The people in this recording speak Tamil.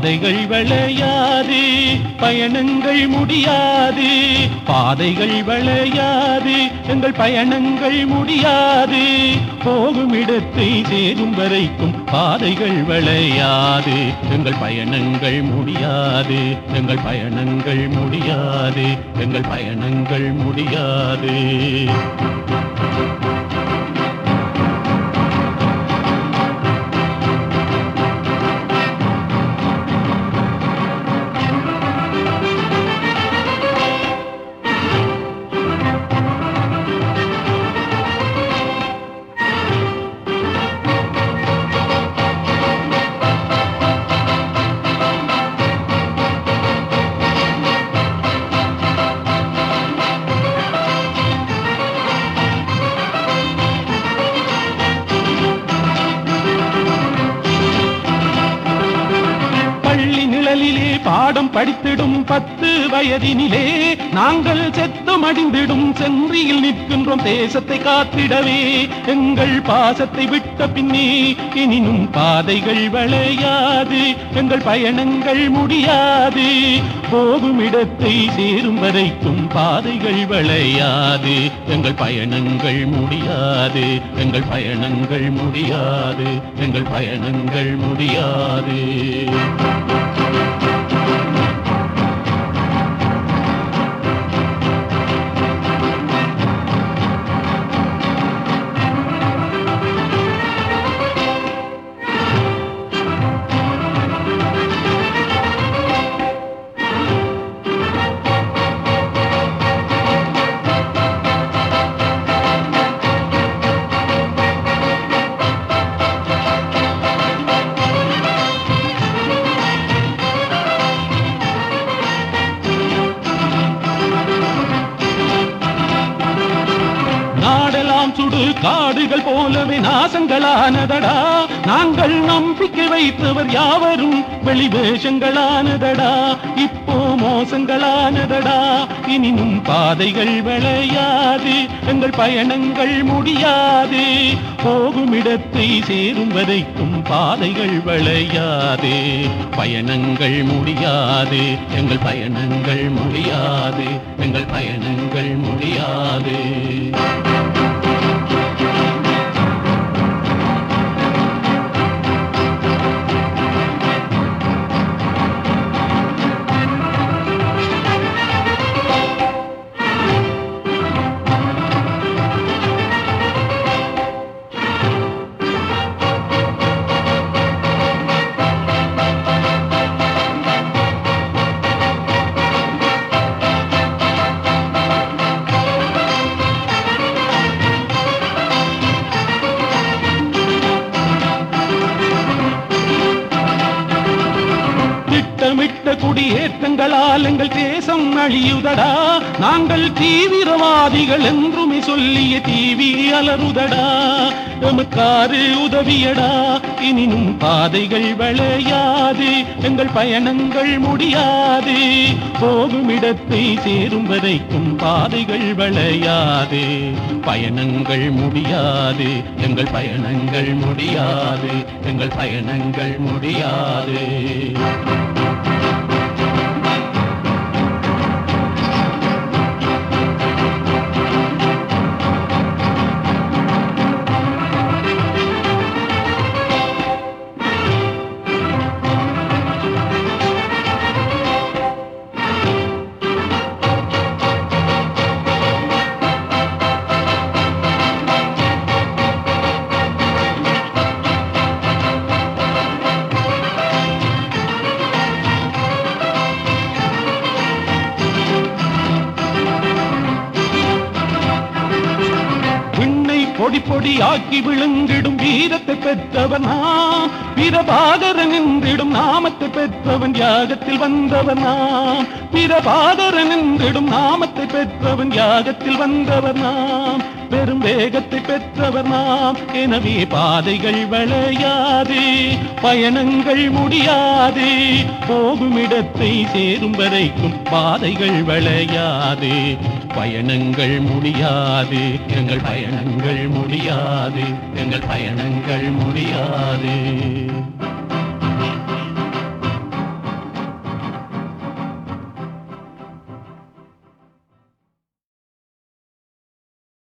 பாதைகள் வளையாது பயணங்கள் முடியாது பாதைகள் வளையாது எங்கள் பயணங்கள் முடியாது போகும் இடத்தை சேரும் வரைக்கும் பாதைகள் வளையாது எங்கள் பயணங்கள் முடியாது எங்கள் பயணங்கள் முடியாது எங்கள் பயணங்கள் முடியாது பள்ளி நிழலிலே பாடம் படித்திடும் பத்து வயதினிலே நாங்கள் செத்து மடிந்திடும் சென்றியில் நிற்கின்றோம் தேசத்தை காத்திடவே எங்கள் பாசத்தை விட்ட பின்னே எனினும் பாதைகள் வளையாது எங்கள் பயணங்கள் முடியாது போகும் இடத்தை சேரும் வரைக்கும் பாதைகள் வளையாது எங்கள் பயணங்கள் முடியாது எங்கள் பயணங்கள் முடியாது எங்கள் பயணங்கள் முடியாது நாடெல்லாம் சுடு காடுகள் போலவே நாசங்களானதடா நாங்கள் நம்பிக்கை வைத்தவர் யாவரும் வெளிவேஷங்களானதடா இப்போ மோசங்களானதடா இனினும் பாதைகள் விளையாது எங்கள் பயணங்கள் முடியாது போகும் இடத்தை சேரும் வரைக்கும் பாதைகள் விளையாது பயணங்கள் முடியாது எங்கள் பயணங்கள் முடியாது எங்கள் பயணங்கள் முடியாது திட்டமிட்ட குடியேற்றங்களால் எங்கள் தேசம் அழியுதடா நாங்கள் தீவிரவாதிகள் என்றுமே சொல்லிய தீவி அலறுதடா எமக்காரு உதவியடா இனினும் பாதைகள் வளையாது எங்கள் பயணங்கள் முடியாது போகும் இடத்தை சேரும் வரைக்கும் பாதைகள் வளையாது பயணங்கள் முடியாது எங்கள் பயணங்கள் முடியாது எங்கள் பயணங்கள் முடியாது விண்ணை பொடி பொடி ஆக்கி விழுங்கிடும் வீரத்தை பெற்றவன் நாம் வீரபாதரன் என்றிடும் நாமத்தை பெற்றவன் யாகத்தில் வந்தவன் நாம் வீரபாதரன் என்றிடும் நாமத்தை பெற்றவன் யாகத்தில் வந்தவர் நாம் பெரும் வேகத்தை பெற்றவர் நாம் எனவே பாதைகள் வளையாது பயணங்கள் முடியாது போகும் இடத்தை சேரும் வரைக்கும் பாதைகள் வளையாது பயணங்கள் முடியாது எங்கள் பயணங்கள் முடியாது எங்கள் பயணங்கள் முடியாது